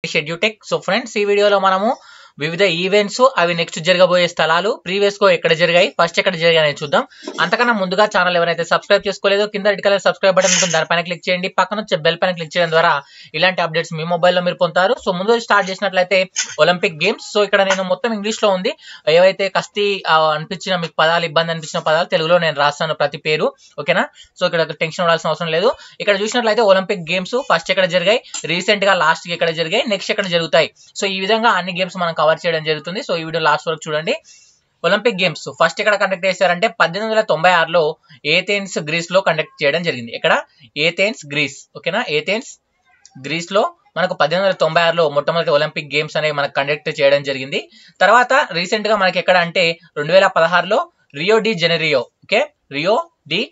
schedule tech so friends ఈ వీడియోలో మనము వివిధ ఈవెంట్స్ అవి నెక్స్ట్ జరగబోయే స్థలాలు ప్రీవియస్ గా ఎక్కడ జరిగాయి ఫస్ట్ ఎక్కడ జరిగాయని చూద్దాం అంతకన్నా ముందుగా ఛానల్ ఎవరైతే సబ్స్క్రైబ్ చేసుకోలేదో కింద రెడ్ కలర్ సబ్స్క్రైబ్ బటన్ ఉంటుంది దానిపైన క్లిక్ చేయండి పక్కన వచ్చే బెల్ పైన క్లిక్ చేయడం ద్వారా ఇలాంటి అప్డేట్స్ మీ మొబైల్లో మీరు పొందుతారు సో ముందు స్టార్ట్ చేసినట్లయితే ఒలింపిక్ గేమ్స్ సో ఇక్కడ నేను మొత్తం ఇంగ్లీష్ లో ఉంది ఏవైతే కస్తి ఆ, అనిపించిన మీకు పదాలు ఇబ్బంది అనిపించిన పదాలు తెలుగులో నేను రాస్తాను ప్రతి పేరు ఓకేనా సో ఇక్కడ టెన్షన్ పడాల్సిన అవసరం లేదు ఇక్కడ చూసినట్లయితే ఒలింపిక్ గేమ్స్ ఫస్ట్ ఎక్కడ జరిగాయి రీసెంట్ గా లాస్ట్ కి ఎక్కడ జరిగాయి నెక్స్ట్ ఎక్కడ జరుగుతాయి సో ఈ విధంగా అన్ని గేమ్స్ మనం కవర్ చేయడం జరుగుతుంది సో ఈ వీడియో లాస్ట్ వరకు చూడండి ఒలింపిక్ గేమ్స్ ఫస్ట్ ఎక్కడ కండక్ట్ చేశారంటే పద్దెనిమిది వందల తొంభై ఆరులో ఏథెన్స్ గ్రీస్ లో కండక్ట్ చేయడం జరిగింది ఎక్కడ ఏథెన్స్ గ్రీస్ ఓకేనా ఏథెన్స్ గ్రీస్ లో మనకు పద్దెనిమిది వందల తొంభై ఆరులో మొట్టమొదటి ఒలింపిక్ గేమ్స్ అనేవి మనకు కండక్ట్ చేయడం జరిగింది తర్వాత రీసెంట్ గా మనకి ఎక్కడ అంటే రెండు వేల పదహారులో Rio de Janeiro okay Rio de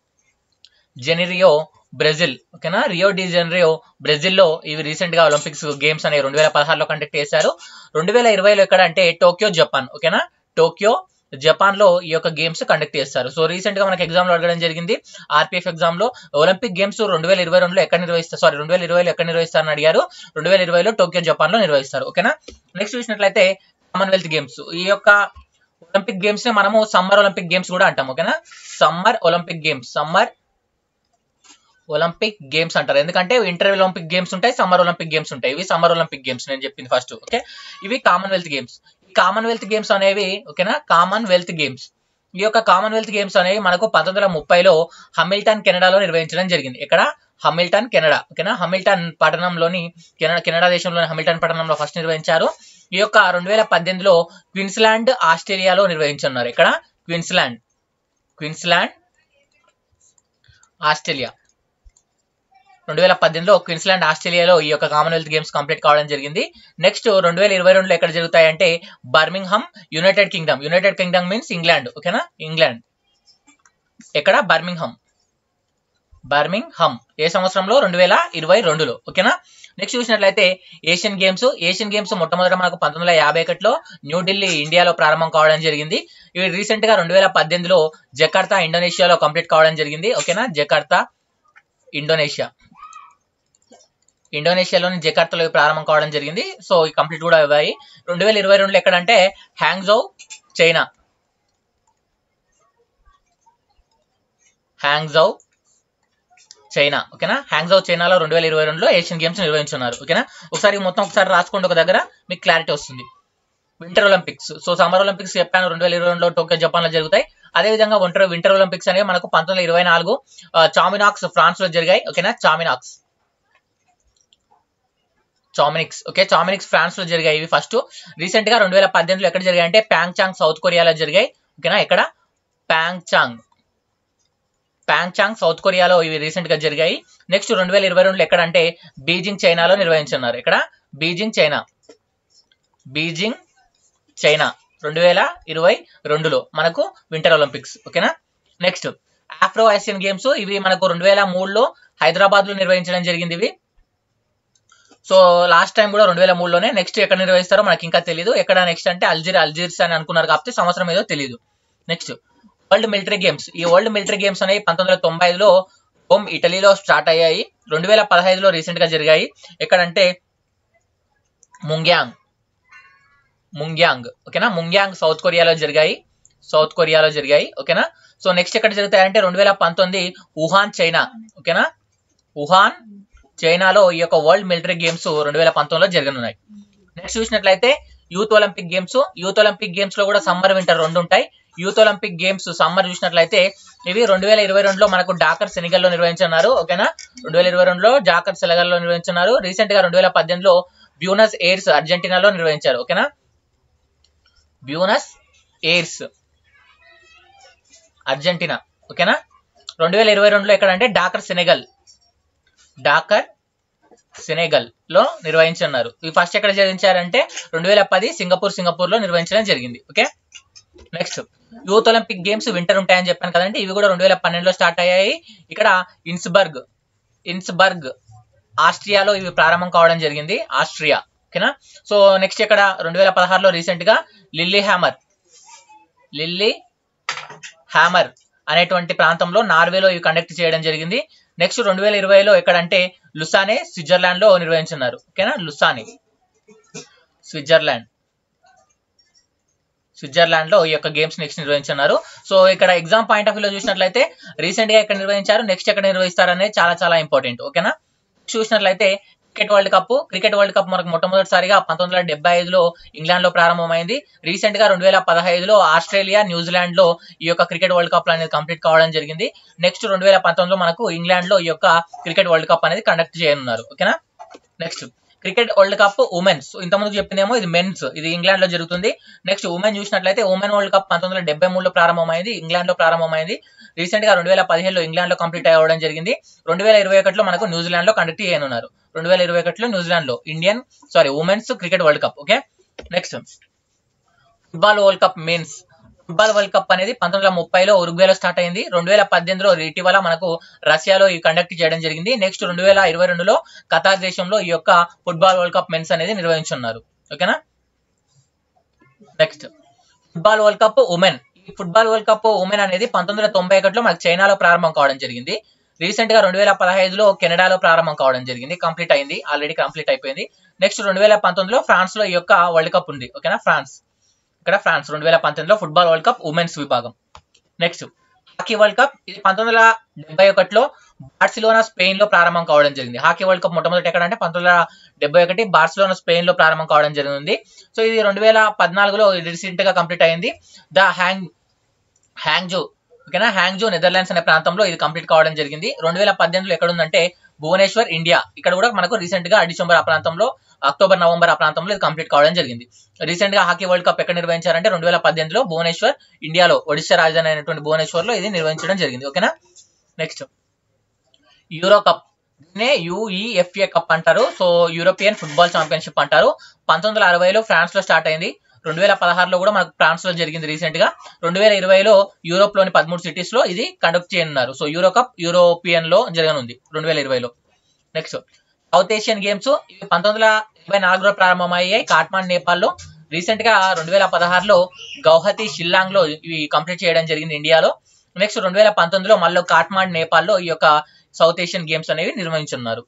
Janeiro Brazil ఓకేనా రియో డి జెనరియో బ్రెజిల్లో ఇవి రీసెంట్ గా ఒలింపిక్స్ గేమ్స్ అనేవి రెండు వేల పదహారులో కండక్ట్ చేశారు రెండు వేల ఇరవైలో ఎక్కడ అంటే టోక్యో జపాన్ ఓకేనా టోక్యో జపాన్ లో ఈ యొక్క గేమ్స్ కండక్ట్ చేస్తారు సో రీసెంట్ గా మనకి ఎగ్జామ్ లో అడగడం జరిగింది ఆర్పిఎఫ్ ఎగ్జామ్ లో ఒలింపిక్ గేమ్స్ రెండు వేల ఇరవై రెండులో ఎక్కడ నిర్వహిస్తారు సారీ రెండు వేల ఇరవైలో ఎక్కడ నిర్వహిస్తారని అడిగారు రెండు వేల ఇరవైలో టోక్యో జపాన్ లో నిర్వహిస్తారు ఓకేనా నెక్స్ట్ చూసినట్లయితే కామన్వెల్త్ గేమ్స్ ఈ యొక్క ఒలింపిక్ గేమ్స్ ని మనము సమ్మర్ ఒలింపిక్ గేమ్స్ కూడా అంటాం ఓకేనా summer Olympic games summer Olympic games అంటారు ఎందుకంటే ఇంటర్ ఒలింపిక్ గేమ్స్ ఉంటాయి సమ్మర్ ఒలింపిక్ గేమ్స్ ఉంటాయి ఇవి సమ్మర్ ఒలింపిక్ గేమ్స్ నేను చెప్పింది ఫస్ట్ ఓకే ఇవి కామన్వెల్త్ గేమ్స్ ఈ కామన్వెల్త్ గేమ్స్ అనేవి ఓకేనా కామన్వెల్త్ గేమ్స్ ఈ యొక్క కామన్వెల్త్ గేమ్స్ అనేవి మనకు పంతొమ్మిది వందల ముప్పైలో హమిల్టన్ కెనడాలో నిర్వహించడం జరిగింది ఇక్కడ హమిల్టన్ కెనడా ఓకేనా హమిల్టన్ పట్టణంలోని కెనడా కెనడా దేశంలోని హమిల్టన్ పట్టణంలో ఫస్ట్ నిర్వహించారు ఈ యొక్క రెండు వేల పద్దెనిమిదిలో క్విన్స్లాండ్ ఆస్ట్రేలియాలో నిర్వహించున్నారు ఇక్కడ క్విన్స్లాండ్ క్విన్స్లాండ్ ఆస్ట్రేలియా రెండు వేల పద్దెనిమిదిలో క్విన్స్లాండ్ ఆస్ట్రేలియాలో ఈ యొక్క కామన్వెల్త్ గేమ్స్ కంప్లీట్ కావడం జరిగింది నెక్స్ట్ రెండు వేల ఇరవై రెండులో ఎక్కడ జరుగుతాయంటే Birmingham United Kingdom United Kingdom means England ఓకేనా ఇంగ్లాండ్ ఎక్కడ బర్మింగ్హమ్ బర్మింగ్హమ్ ఏ సంవత్సరంలో రెండు వేల ఇరవై రెండులో ఓకేనా నెక్స్ట్ చూసినట్లయితే ఏషియన్ గేమ్స్ ఏషియన్ గేమ్స్ మొట్టమొదట మనకు పంతొమ్మిది వందల యాభై ఒకటిలో న్యూఢిల్లీ ఇండియాలో ప్రారంభం కావడం జరిగింది ఇవి రీసెంట్ గా రెండు వేల పద్దెనిమిదిలో జకార్తా ఇండోనేషియాలో కంప్లీట్ కావడం జరిగింది ఓకేనా జకార్తా ఇండోనేషియా ఇండోనేషియాలోని జకార్తాలో ఇవి ప్రారంభం కావడం జరిగింది సో ఈ కంప్లీట్ కూడా అయ్యాయి రెండు వేల ఇరవై రెండులో ఎక్కడంటే హ్యాంగ్జౌ చైనా హ్యాంగ్జౌ చైనా ఓకేనా హ్యాంగ్జౌ చైనాలో రెండు వేల ఇరవై రెండులో ఏషియన్ గేమ్స్ నిర్వహించున్నారు ఓకేనా ఒకసారి మొత్తం ఒకసారి రాసుకోండి ఒక దగ్గర మీకు క్లారిటీ వస్తుంది winter Olympics so summer Olympics చెప్పాను రెండు వేల ఇరవై రెండులో టోక్యో జపాన్ లో జరుగుతాయి అదేవిధంగా వింటర్ వింటర్ ఒలింపిక్స్ అనేవి మనకు పంతొమ్మిది వందల ఇరవై నాలుగు చామినాక్స్ ఫ్రాన్స్ లో జరిగాయి ఓకేనా చామినాక్స్ చామినిక్స్ ఓకే చామినిక్స్ ఫ్రాన్స్ లో జరిగాయి ఇవి ఫస్ట్ రీసెంట్ గా రెండు వేల పద్దెనిమిదిలో ఎక్కడ జరిగాయి అంటే ప్యాంగ్ చాంగ్ సౌత్ కొరియాలో జరిగాయి ఓకేనా ఇక్కడ Pyeongchang Pyeongchang South కొరియాలో ఇవి రీసెంట్ గా జరిగాయి నెక్స్ట్ రెండు వేల ఇరవై రెండులో ఎక్కడ అంటే బీజింగ్ చైనాలో నిర్వహించున్నారు ఇక్కడ బీజింగ్ చైనా బీజింగ్ చైనా రెండు వేల ఇరవై రెండులో మనకు వింటర్ ఒలింపిక్స్ ఓకేనా నెక్స్ట్ ఆఫ్రో ఆసియన్ గేమ్స్ ఇవి మనకు రెండు వేల మూడులో హైదరాబాద్ లో నిర్వహించడం జరిగింది ఇవి సో లాస్ట్ టైం కూడా రెండు వేల మూడులోనే నెక్స్ట్ ఎక్కడ నిర్వహిస్తారో మనకి ఇంకా తెలియదు ఎక్కడ నెక్స్ట్ అంటే అల్జీర్ అల్జీర్స్ అని అనుకున్నారు కాబట్టి సంవత్సరం ఏదో తెలియదు నెక్స్ట్ వరల్డ్ మిలిటరీ గేమ్స్ ఈ వరల్డ్ మిలిటరీ గేమ్స్ అనేవి పంతొమ్మిది వందల తొంభై ఐదులో హోమ్ ఇటలీలో స్టార్ట్ అయ్యాయి రెండు వేల పదహైదులో రీసెంట్ గా జరిగాయి ఎక్కడంటే ముంగ్యాంగ్ ముంగ్యాంగ్ ఓకేనా ముంగ్యాంగ్ సౌత్ కొరియాలో జరిగాయి సౌత్ కొరియాలో జరిగాయి ఓకేనా సో నెక్స్ట్ ఎక్కడ జరుగుతాయంటే రెండు వేల పంతొమ్మిది వుహాన్ చైనా ఓకేనా వుహాన్ చైనాలో ఈ యొక్క వరల్డ్ మిలిటరీ గేమ్స్ రెండు వేల పంతొమ్మిదిలో జరగనున్నాయి నెక్స్ట్ చూసినట్లయితే youth Olympic games youth Olympic games లో కూడా సమ్మర్ వింటర్ రెండు ఉంటాయి యూత్ ఒలింపిక్ గేమ్స్ సమ్మర్ చూసినట్లయితే ఇవి రెండు వేల ఇరవై రెండులో మనకు డాకర్ సెనిగల్ లో నిర్వహించున్నారు ఓకేనా రెండు వేల ఇరవై రెండులో జాకర్ సెనగల్ లో నిర్వహించున్నారు రీసెంట్ గా రెండు వేల పద్దెనిమిదిలో బ్యూనస్ ఎయిర్స్ అర్జెంటీనాలో నిర్వహించారు ఓకేనా బ్యూనస్ ఎయిర్స్ అర్జెంటీనా ఓకేనా రెండు వేల ఇరవై రెండులో ఎక్కడ అంటే డాకర్ సెనెగల్ డాకర్ సెనెగల్ లో నిర్వహించున్నారు ఇవి ఫస్ట్ ఎక్కడ జరిగించారంటే రెండు వేల పది సింగపూర్ సింగపూర్ లో నిర్వహించడం జరిగింది okay next youth Olympic games winter ఉంటాయని చెప్పాను కదండి ఇవి కూడా రెండు వేల పన్నెండులో స్టార్ట్ అయ్యాయి ఇక్కడ ఇన్స్బర్గ్ ఇన్స్బర్గ్ ఆస్ట్రియాలో ఇవి ప్రారంభం కావడం జరిగింది ఆస్ట్రియా ఓకేనా సో నెక్స్ట్ ఇక్కడ రెండు వేల పదహారులో రీసెంట్ గా లిల్లీ హ్యామర్ లిల్లీ హ్యామర్ అనేటువంటి ప్రాంతంలో నార్వేలో ఇవి కండక్ట్ చేయడం జరిగింది నెక్స్ట్ రెండు వేల ఇరవైలో ఎక్కడంటే లుసానే స్విట్జర్లాండ్ లో నిర్వహించున్నారు ఓకేనా లుసానే స్విట్జర్లాండ్ స్విట్జర్లాండ్ లో ఈ యొక్క గేమ్స్ నెక్స్ట్ నిర్వహించున్నారు సో ఇక్కడ ఎగ్జామ్ పాయింట్ ఆఫ్ వ్యూలో చూసినట్లయితే రీసెంట్ గా ఎక్కడ నిర్వహించారు నెక్స్ట్ ఎక్కడ నిర్వహిస్తారు అనేది చాలా చాలా ఇంపార్టెంట్ ఓకేనా చూసినట్లయితే cricket world cup cricket world cup మనకు మొట్టమొదటిసారిగా పంతొమ్మిది వందల డెబ్బై ఐదులో ఇంగ్లాండ్ లో ప్రారంభమైంది రీసెంట్ గా రెండు వేల పదహైదులో ఆస్ట్రేలియా న్యూజిలాండ్ లో ఈ యొక్క క్రికెట్ వరల్డ్ కప్ అనేది కంప్లీట్ కావడం జరిగింది నెక్స్ట్ రెండు వేల పంతొమ్మిదిలో మనకు ఇంగ్లాండ్ లో ఈ యొక్క క్రికెట్ వరల్డ్ కప్ అనేది కండక్ట్ చేయనున్నారు ఓకేనా next cricket world cup women's ఇంతకుముందు చెప్పిందేమో ఇది మెన్స్ ఇది ఇంగ్లాండ్ లో జరుగుతుంది నెక్స్ట్ ఉమెన్ చూసినట్లయితే ఉమెన్ వరల్డ్ కప్ పంతొమ్మిది వందల డెబ్బై మూడులో ప్రారంభమైంది ఇంగ్లాండ్ లో ప్రారంభమైంది రీసెంట్ గా రెండు వేల పదిహేడులో ఇంగ్లాండ్ లో కంప్లీట్ అవ్వడం జరిగింది రెండు వేల ఇరవై ఒకటిలో మనకు న్యూజిలాండ్ లో కండక్ట్ చేయనున్నారు రెండు వేల ఇరవై ఒకటిలో న్యూజిలాండ్ లో Indian sorry women's cricket world cup okay next football world cup men's football world cup అనేది పంతొమ్మిది వందల ముప్పైలో ఉరుగ్వేలో స్టార్ట్ అయింది రెండు వేల పద్దెనిమిదిలో ఇటీవల మనకు రష్యాలో ఈ కండక్ట్ చేయడం జరిగింది నెక్స్ట్ రెండు వేల ఇరవై రెండులో కతార్ దేశంలో ఈ యొక్క ఫుట్బాల్ వరల్డ్ కప్ మెన్స్ అనేది నిర్వహించున్నారు ఓకేనా next football world cup women ఈ ఫుట్బాల్ వరల్డ్ కప్ ఉమెన్ అనేది పంతొమ్మిది వందల తొంభై ఒకటిలో మనకు చైనాలో ప్రారంభం కావడం జరిగింది రీసెంట్ గా రెండు వేల పదహైదులో కెనడాలో ప్రారంభం కావడం జరిగింది కంప్లీట్ అయింది ఆల్రెడీ కంప్లీట్ అయిపోయింది నెక్స్ట్ రెండు వేల పంతొమ్మిదిలో ఫ్రాన్స్ లో ఈ యొక్క వరల్డ్ కప్ ఉంది ఓకేనా ఫ్రాన్స్ ఇక్కడ ఫ్రాన్స్ రెండు వేల పంతొమ్మిదిలో ఫుట్బాల్ వరల్డ్ కప్ ఉమెన్స్ విభాగం నెక్స్ట్ హాకీ వరల్డ్ కప్ ఇది పంతొమ్మిది వందల డెబ్బై ఒకటిలో బార్సిలోనా స్పెయిన్ లో ప్రారంభం కావడం జరిగింది హాకీ వరల్డ్ కప్ మొట్టమొదటి ఎక్కడ అంటే పంతొమ్మిది వందల డెబ్బై ఒకటి బార్సిలోనా స్పెయిన్ లో ప్రారంభం కావడం జరిగింది సో ఇది రెండు వేల పద్నాలుగులో రీసెంట్ గా కంప్లీట్ అయింది ద హ్యాంగ్ హ్యాంగ్జో ఓకేనా హ్యాంగ్జో నెదర్లాండ్స్ అనే ప్రాంతంలో ఇది కంప్లీట్ కావడం జరిగింది రెండు వేల పద్దెనిమిదిలో ఎక్కడ ఉందంటే భువనేశ్వర్ ఇండియా ఇక్కడ కూడా మనకు రీసెంట్ గా డిసెంబర్ ఆ ప్రాంతంలో అక్టోబర్ నవంబర్ ఆ ప్రాంతంలో ఇది కంప్లీట్ కావడం జరిగింది రీసెంట్ గా హాకీ వరల్డ్ కప్ ఎక్కడ నిర్వహించారంటే రెండు వేల పద్దెనిమిదిలో భువనేశ్వర్ ఇండియాలో ఒడిశా రాజధాని అయినటువంటి భువనేశ్వర్ లో ఇది నిర్వహించడం జరిగింది ఓకేనా నెక్స్ట్ యూరో కప్ దీన్నే యుఈఎఫ్ఏ కప్ అంటారు సో యూరోపియన్ ఫుట్బాల్ ఛాంపియన్షిప్ అంటారు పంతొమ్మిది వందల అరవైలో ఫ్రాన్స్ లో స్టార్ట్ అయింది రెండు వేల పదహారులో కూడా మనకు ఫ్రాన్స్ లో జరిగింది రీసెంట్ గా రెండు వేల ఇరవైలో యూరోప్ లోని పదమూడు సిటీస్ లో ఇది కండక్ట్ చేయనున్నారు సో యూరో కప్ యూరోపియన్ లో జరగనుంది రెండు వేల ఇరవైలో నెక్స్ట్ సౌత్ ఏషియన్ గేమ్స్ ఇవి పంతొమ్మిది వందల ఇరవై నాలుగులో ప్రారంభమయ్యాయి కాట్మాండ్ నేపాల్ లో రీసెంట్ గా రెండు వేల పదహారులో గౌహతి షిల్లాంగ్ లో ఇవి కంప్లీట్ చేయడం జరిగింది ఇండియాలో నెక్స్ట్ రెండు వేల పంతొమ్మిదిలో మళ్ళీ కాట్మాండ్ నేపాల్ లో ఈ యొక్క సౌత్ ఏషియన్ గేమ్స్ అనేవి నిర్వహించున్నారు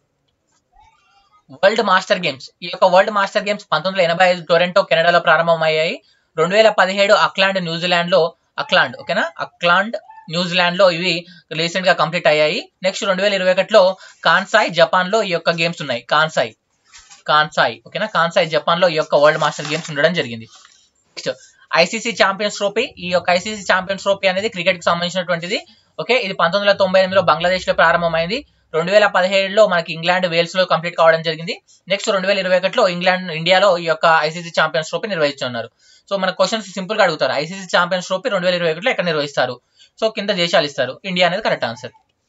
వరల్డ్ మాస్టర్ గేమ్స్ ఈ యొక్క వరల్డ్ మాస్టర్ గేమ్స్ పంతొమ్మిది వందల ఎనభై ఐదు టొరెంటో కెనడాలో ప్రారంభమయ్యాయి రెండు వేల పదిహేడు అక్లాండ్ న్యూజిలాండ్ లో అక్లాండ్ ఓకేనా అక్లాండ్ న్యూజిలాండ్ లో ఇవి రీసెంట్ గా కంప్లీట్ అయ్యాయి నెక్స్ట్ రెండు వేల ఇరవై ఒకటిలో కాన్సాయ్ జపాన్ లో ఈ యొక్క గేమ్స్ ఉన్నాయి కాన్సాయ్ కాన్సాయ్ ఓకేనా కాన్సాయ్ జపాన్ లో ఈ యొక్క వరల్డ్ మాస్టర్ గేమ్స్ ఉండడం జరిగింది నెక్స్ట్ ఐసీసీ ఛాంపియన్స్ ట్రోఫీ ఈ యొక్క ఐసీసీ ఛాంపియన్స్ ట్రోఫీ అనేది క్రికెట్ కి సంబంధించినటువంటిది ఓకే ఇది పంతొమ్మిది వందల తొంభై ఎనిమిదిలో బంగ్లాదేశ్ లో ప్రారంభమైంది రెండు వేల పదిహేడులో మనకి ఇంగ్లాండ్ వేల్స్ లో కంప్లీట్ కావడం జరిగింది నెక్స్ట్ రెండు వేల ఇరవై ఒకటిలో ఇంగ్లాండ్ ఇండియాలో ఈ యొక్క ఐసీసీ ఛాంపియన్స్ ట్రోఫీ నిర్వహిస్తున్నారు సో మన క్వశ్చన్స్ సింపుల్ గా అడుగుతారు ఐసీసీ ఛాంపియన్స్ ట్రోఫీ రెండు వేల ఇరవై ఒకటిలో ఎక్కడ నిర్వహిస్తారు సో కింద దేశాలు ఇస్తారు ఇండియా అనేది correct answer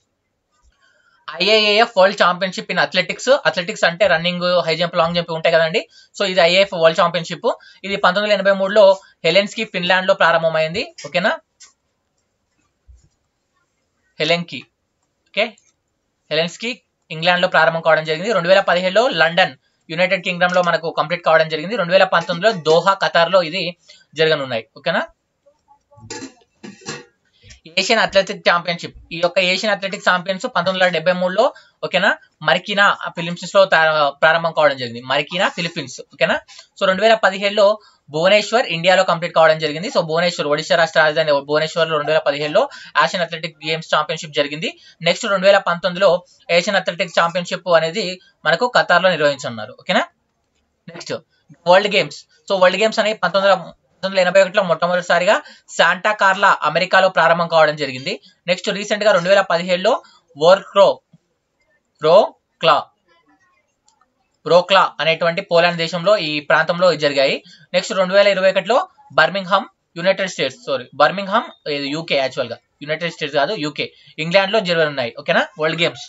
IAAF world championship in athletics athletics అంటే running high jump long jump ఉంటాయి కదండి సో ఇది ఐఏఎఫ్ వరల్డ్ ఛాంపియన్షిప్ ఇది పంతొమ్మిది వందల ఎనభై మూడులో హెలెన్స్కి ఫిన్లాండ్ లో ప్రారంభమైంది ఓకేనా హెలెన్కి ఓకే హెలెన్స్కి ఇంగ్లాండ్ లో ప్రారంభం కావడం జరిగింది రెండు వేల పదిహేడులో లండన్ యునైటెడ్ కింగ్డమ్ లో మనకు కంప్లీట్ కావడం జరిగింది రెండు వేల పంతొమ్మిదిలో దోహా ఖతార్ లో ఇది జరగనున్నాయి ఓకేనా ఏషియన్ అథ్లెటిక్ ఛాంపియన్షిప్ ఈ యొక్క ఏషియన్ అథ్లెటిక్ ఛాంపియన్స్ పంతొమ్మిది వందల డెబ్బై మూడులో ఓకేనా మరికినా ఫిలిప్పిన్స్ లో తా- ప్రారంభం కావడం జరిగింది మరికినా ఫిలిప్పీన్స్ ఓకేనా సో రెండు వేల పదిహేడులో భువనేశ్వర్ ఇండియాలో కంప్లీట్ కావడం జరిగింది సో భువనేశ్వర్ ఒడిశా రాష్ట్ర రాజధాని భువనేశ్వర్ లో రెండు వేల పదిహేడులో ఆసియన్ అథ్లెటిక్ గేమ్స్ ఛాంపియన్షిప్ జరిగింది నెక్స్ట్ రెండు వేల పంతొమ్మిదిలో ఏషియన్ అథ్లెటిక్ ఛాంపియన్షిప్ అనేది మనకు ఖతార్ లో నిర్వహించున్నారు ఓకేనా next world games so world games అనేవి పంతొమ్మిది వందల పంతొమ్మిది వందల ఎనభై ఒకటిలో మొట్టమొదటిసారిగా శాంటా కార్లా అమెరికాలో ప్రారంభం కావడం జరిగింది నెక్స్ట్ రీసెంట్ గా రెండు వేల పదిహేడులో వర్క్రో ప్రో క్లా బ్రోక్లా అనేటువంటి పోలాండ్ దేశంలో ఈ ప్రాంతంలో ఇవి జరిగాయి నెక్స్ట్ రెండు వేల ఇరవై ఒకటిలో Birmingham United States sorry Birmingham ఇది యూకే యాక్చువల్ గా యునైటెడ్ స్టేట్స్ కాదు యూకే ఇంగ్లాండ్ లో జరగనున్నాయి ఓకేనా వరల్డ్ గేమ్స్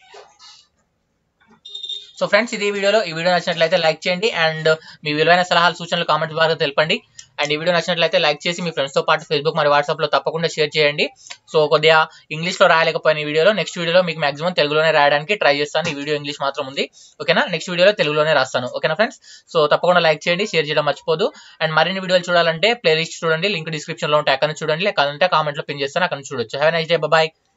సో ఫ్రెండ్స్ ఇది వీడియోలో ఈ వీడియో నచ్చినట్లయితే లైక్ చేయండి అండ్ మీ విలువైన సలహాలు సూచనలు కామెంట్ ద్వారా తెలపండి అండ్ ఈ వీడియో నచ్చినట్లయితే లైక్ చేసి మీ ఫ్రెండ్స్ తో పాటు ఫేస్బుక్ మరియు వాట్సాప్ లో తప్పకుండా షేర్ చేయండి సో కొద్దిగా ఇంగ్లీష్ లో రాయలేకపోయిన ఈ వీడియోలో నెక్స్ట్ వీడియోలో మీకు మాక్సిమం తెలుగులోనే రాయడానికి ట్రై చేస్తాను ఈ వీడియో ఇంగ్లీష్ మాత్రం ఉంది ఓకేనా నెక్స్ట్ వీడియోలో తెలుగులోనే రాస్తాను ఓకేనా ఫ్రెండ్స్ సో తప్పకుండా లైక్ చేయండి షేర్ చేయడం మర్చిపోదు అండ్ మరిన్ని వీడియోలు చూడాలంటే ప్లేలిస్ట్ చూడండి లింక్ డిస్క్రిప్షన్ లో ఉంటాయి అక్కడ నుంచి చూడండి లేకపోతే కామెంట్ లో పిన్ చేస్తాను అక్కడ నుంచి చూడొచ్చు హ్యావ్ నైస్ డే బాయ్